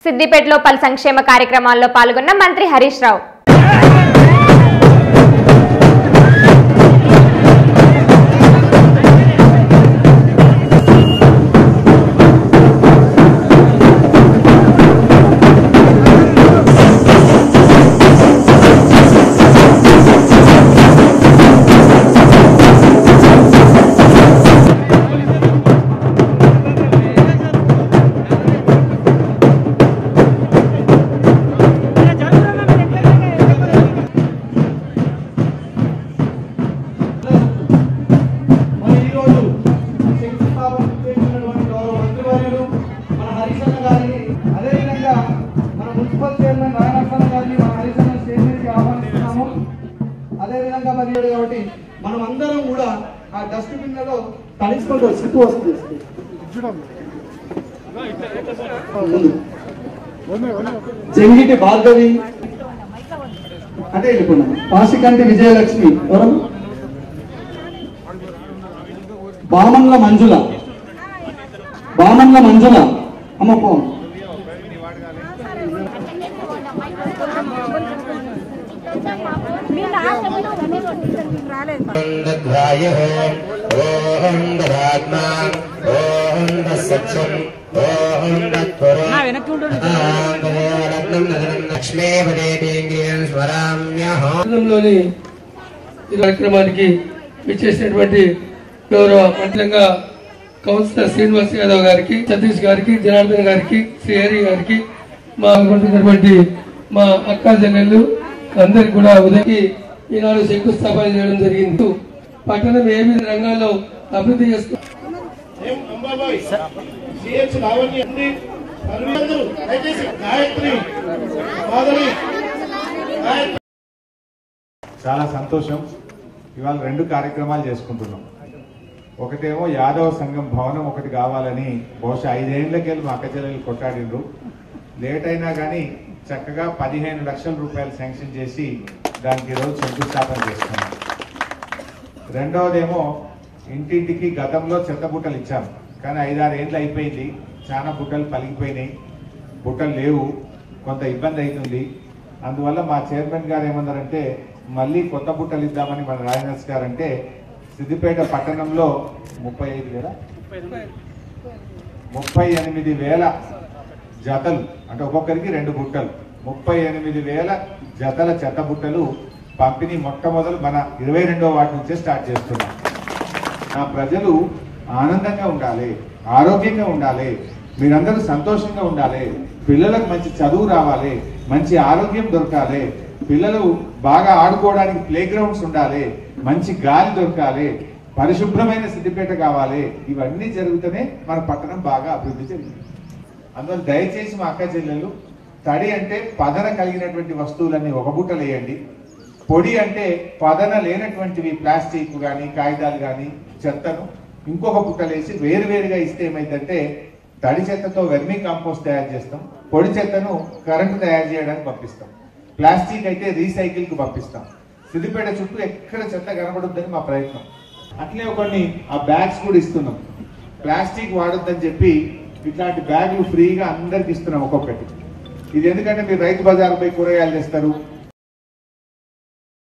సిద్దిపేటలో పలు సంక్షేమ కార్యక్రమాల్లో పాల్గొన్న మంత్రి హరీష్ రావు మరి ఈరోజు శంకుస్థాపన చేసినటువంటి గౌరవ మంత్రివర్యులు మన హరిశన్న గారిని అదేవిధంగా మన మున్సిపల్ చైర్మన్ రాయనరసన్న గారిని మన హరిశన్న స్టేజ్ మీదకి ఆహ్వానిస్తున్నాము అదేవిధంగా మరి ఈరోజు కాబట్టి మనం అందరం కూడా ఆ డస్ట్ బిన్లలో తడిచుకుంటూ సిట్టు వస్తుంది జంగిటి భార్గవి అంటే వెళ్ళిపోయినా పాసికంటి విజయలక్ష్మి ఎవరు బామన్ల మంజుల బామన్ల మంజుల అమ్మ పో न्द्रायः ॐ दरात्मा ॐ दसत्सम् ॐ दत्वरम् लक्ष्मीपदेवीन्द्रियं स्मराम्यहम् సందర్భంలోని ఈ కార్యక్రమానికి విచ్చేసినటువంటి గౌరవ మంత్రిగా కౌన్సిలర్ శ్రీనివాస్ యాదవ్ గారికి సతీష్ గారికి జనార్దన్ గారికి శ్రీ హరి గారికి మా ఉన్నటువంటి మా అక్క చెల్లెళ్ళు అందరికి కూడా ఉదయం ఈనాడు శంకుస్థాపన చేయడం జరిగింది పట్టణం ఏ విధ రంగాల్లో అభివృద్ధి చేస్తూ సిహెచ్ లావణ్య ఉంది పర్వేందు దయచేసి గాయత్రి మాధవి గాయత్రి చాలా సంతోషం ఇవాళ రెండు కార్యక్రమాలు చేసుకుంటున్నాం ఒకటేమో యాదవ సంఘం భవనం ఒకటి కావాలని బహుశా ఐదేళ్లకెళ్ళి మా అక్క చెల్లెలు కొట్టాడిండ్రు లేట్ అయినా కానీ చక్కగా పదిహేను లక్షల రూపాయలు శాంక్షన్ చేసి దానికి ఈరోజు శంకుస్థాపన చేస్తున్నాం రెండవదేమో ఇంటింటికి గతంలో చెత్త బుట్టలు ఇచ్చాం కానీ ఐదారు ఏళ్ళు అయిపోయింది చాలా బుట్టలు పలిగిపోయినాయి బుట్టలు లేవు కొంత ఇబ్బంది అవుతుంది అందువల్ల మా చైర్మన్ గారు ఏమన్నారంటే మళ్ళీ కొత్త బుట్టలు ఇద్దామని మన రాజనర్స్ గారు అంటే సిద్దిపేట పట్టణంలో ముప్పై ఐదు వేల ముప్పై ఎనిమిది వేల జతలు అంటే ఒక్కొక్కరికి రెండు బుట్టలు ముప్పై ఎనిమిది వేల జతల చెత్త బుట్టలు పంపిణీ మొట్టమొదలు మన ఇరవై రెండవ వాటి నుంచే స్టార్ట్ చేస్తున్నాం నా ప్రజలు ఆనందంగా ఉండాలి ఆరోగ్యంగా ఉండాలి మీరందరూ సంతోషంగా ఉండాలి పిల్లలకు మంచి చదువు రావాలి మంచి ఆరోగ్యం దొరకాలి పిల్లలు బాగా ఆడుకోవడానికి ప్లే గ్రౌండ్స్ ఉండాలి మంచి గాలి దొరకాలి పరిశుభ్రమైన సిద్దిపేట కావాలి ఇవన్నీ జరుగుతూనే మన పట్టణం బాగా అభివృద్ధి జరిగింది అందువల్ల దయచేసి మా అక్క చెల్లెలు తడి అంటే పదన కలిగినటువంటి వస్తువులన్నీ ఒక బుట్టలు వేయండి పొడి అంటే పదన లేనటువంటివి ప్లాస్టిక్ కానీ కాగితాలు కానీ చెత్తను ఇంకొక బుట్టలేసి వేరువేరుగా ఇస్తే ఏమైందంటే తడి చెత్తతో వెర్మీ కాంపోస్ట్ తయారు చేస్తాం పొడి చెత్తను కరెంటు తయారు చేయడానికి పంపిస్తాం ప్లాస్టిక్ అయితే రీసైకిల్ కు పంపిస్తాం సిద్దిపేట చుట్టూ ఎక్కడ చెత్త కనబడుద్దని మా ప్రయత్నం అట్లే కొన్ని ఆ బ్యాగ్స్ కూడా ఇస్తున్నాం ప్లాస్టిక్ వాడొద్దని చెప్పి ఇట్లాంటి బ్యాగులు ఫ్రీగా అందరికి ఇస్తున్నాం ఒక్కొక్కటి ఇది ఎందుకంటే మీరు రైతు బజార్ పోయి కూరగాయలు తెస్తారు